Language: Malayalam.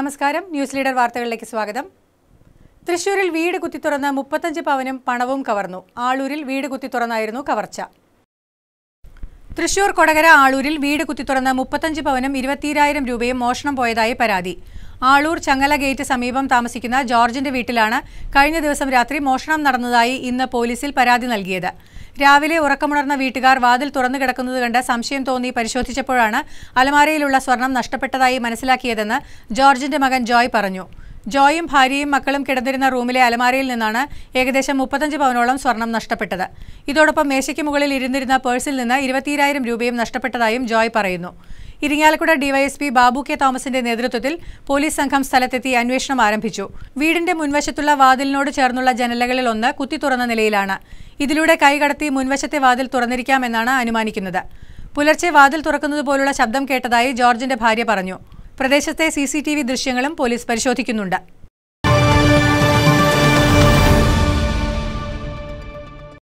നമസ്കാരം ന്യൂസ് ലീഡർ വാർത്തകളിലേക്ക് സ്വാഗതം തൃശൂരിൽ വീട് കുത്തിത്തുറന്ന് മുപ്പത്തഞ്ച് പവനും പണവും കവർന്നു ആളൂരിൽ വീട് കുത്തിത്തുറന്നായിരുന്നു കവർച്ച തൃശൂർ കൊടകര ആളൂരിൽ വീട് കുത്തിത്തുറന്ന് മുപ്പത്തഞ്ച് പവനും ഇരുപത്തിരായിരം രൂപയും മോഷണം പോയതായി പരാതി ആളൂർ ചങ്ങല ഗേറ്റ് സമീപം താമസിക്കുന്ന ജോർജിന്റെ വീട്ടിലാണ് കഴിഞ്ഞ ദിവസം രാത്രി മോഷണം നടന്നതായി ഇന്ന് പോലീസിൽ പരാതി നൽകിയത് രാവിലെ ഉറക്കമുണർന്ന വീട്ടുകാർ വാതിൽ തുറന്നു കിടക്കുന്നത് കണ്ട് സംശയം തോന്നി പരിശോധിച്ചപ്പോഴാണ് അലമാരയിലുള്ള സ്വർണം നഷ്ടപ്പെട്ടതായി മനസ്സിലാക്കിയതെന്ന് ജോർജിന്റെ മകൻ ജോയ് പറഞ്ഞു ജോയും ഭാര്യയും മക്കളും കിടന്നിരുന്ന റൂമിലെ അലമാരയിൽ നിന്നാണ് ഏകദേശം മുപ്പത്തഞ്ച് പവനോളം സ്വർണം നഷ്ടപ്പെട്ടത് ഇതോടൊപ്പം മേശയ്ക്ക് മുകളിൽ ഇരുന്നിരുന്ന പേഴ്സിൽ നിന്ന് ഇരുപത്തിരായിരം രൂപയും നഷ്ടപ്പെട്ടതായും ജോയ് പറയുന്നു ഇരിങ്ങാലക്കുട ഡിവൈഎസ്പി ബാബു കെ തോമസിന്റെ നേതൃത്വത്തിൽ പോലീസ് സംഘം സ്ഥലത്തെത്തി അന്വേഷണം ആരംഭിച്ചു വീടിന്റെ മുൻവശത്തുള്ള വാതിലിനോട് ചേർന്നുള്ള ജനലകളിൽ ഒന്ന് കുത്തി തുറന്ന നിലയിലാണ് ഇതിലൂടെ കൈകടത്തി മുൻവശത്തെ വാതിൽ തുറന്നിരിക്കാമെന്നാണ് അനുമാനിക്കുന്നത് പുലർച്ചെ വാതിൽ തുറക്കുന്നത് പോലുള്ള ശബ്ദം കേട്ടതായി ജോർജിന്റെ ഭാര്യ പറഞ്ഞു പ്രദേശത്തെ സി ദൃശ്യങ്ങളും പോലീസ് പരിശോധിക്കുന്നുണ്ട്